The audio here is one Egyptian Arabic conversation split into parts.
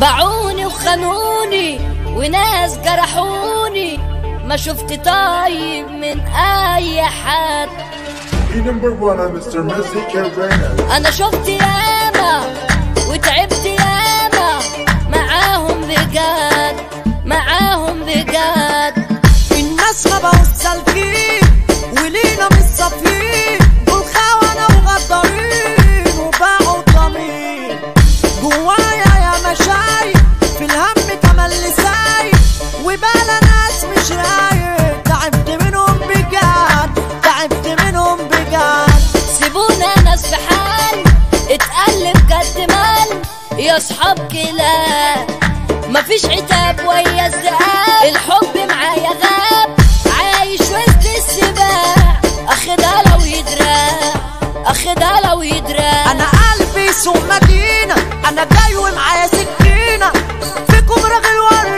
باعوني وخانوني وناس جرحوني ما شفت طيب من اي حد He number one on Mr. Music Arena. انا شفت ياما وتعبت ياما معاهم بجد معاهم بجد الناس ما بقوا سالكين ولينا مش صافيين دول خونة وغدارين وباعوا الضمير جوايا يا مشايخ في الهم تملي سايق وبالا ناس مش رايق تعبت منهم بجد تعبت منهم بجد سيبونا ناس في حال اتقلب جد مال يا اصحاب كلاب مفيش عتاب ويا الذئاب الحب معايا غاب عايش وسط السباع اخدها لو يدراع اخدها لو يدراع انا قلبي سوق مدينة انا جاي ومعايا سكينة فيكم راجل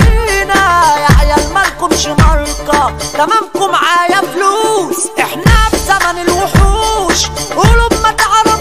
ورينا يا عيال مالكمش ماركة تمامكم معايا فلوس احنا في زمن الوحوش قلوب ما تعرف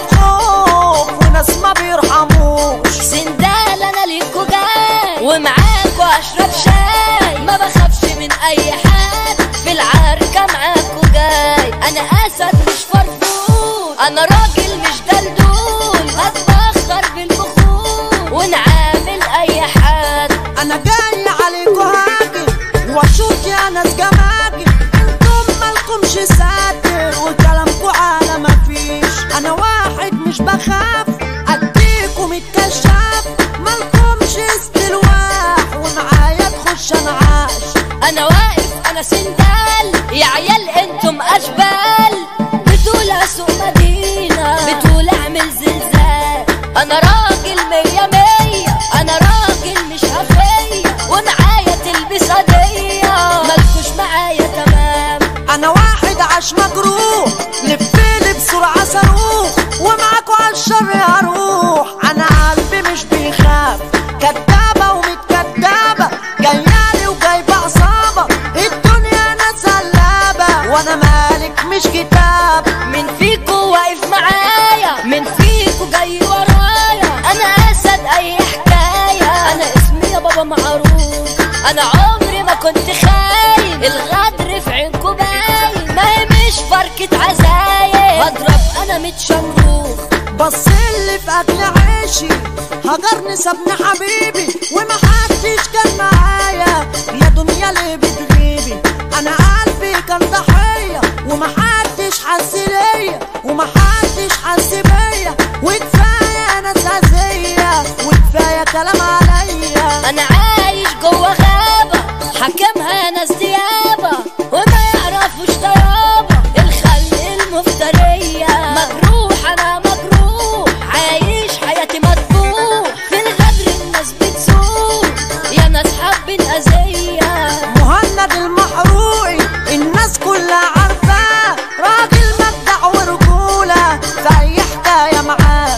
خوف وناس ما بيرحموش سندال انا ليكو جاي ومعاكو اشرب شاي ما بخافش من اي حد في العركة معاكو جاي انا اسد مش فرفور انا راجل مش دلدول هتبخر بالبخور ونعامل اي حد انا جاي عليكم هاجم واشوف يا ناس جماجم انتم مالكمش ساتر وكلامكم على مفيش انا واحد مش بخاف اديكم الكشاف مالكمش استلواح ومعايا تخش انا عاش انا واقف انا سندال يا عيال انتم اشبال بتقول اسوق مدينة بتقول اعمل زلزال انا راجل مية مية انا راجل مش هفية ومعايا تلبس هدية مالكوش معايا تمام انا واحد عاش مجروح لفيلي بسرعة صاروخ ومعاكوا عالشر هروح انا قلبي مش بيخاف كدابة ومتكدابة جايالي وجايبة عصابة الدنيا ناس هلابة وانا مالك مش كتاب من فيكو واقف معايا من فيكو جاي ورايا انا اسد اي حكاية انا اسمي يا بابا معروف انا عمري ما كنت خاين الغدر في عينكو باين ما هي مش فركة عزايم هضرب انا متشمروخ بص اللي في اكل عيشي هجرني سابني حبيبي ومحدش كان معايا يا دنيا ليه بتغيبي انا قلبي كان ضحيه ومحدش حس ليا ومحدش حس بيا وكفايه انا ساذيه وكفايه كلام عليا انا عايش جوه غابة حكمها ناس ديابة وما يعرفوش طيابة الخلق المفترية مجروح انا مجروح عايش حياتي مطبوح في الغدر الناس بتسوق يا ناس حابين اذية مهند المحروقي الناس كلها عارفاه راجل مبدع ورجولة في أي حكاية معاه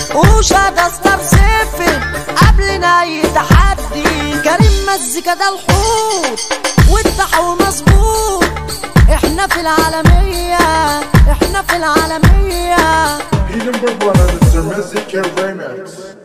وشا ده ستار سيفن قبلنا أي تحدي كريم مزيكا ده الحوت والتحول مظبوط احنا في العالمية احنا في العالمية He number one on Mr. Music Arena.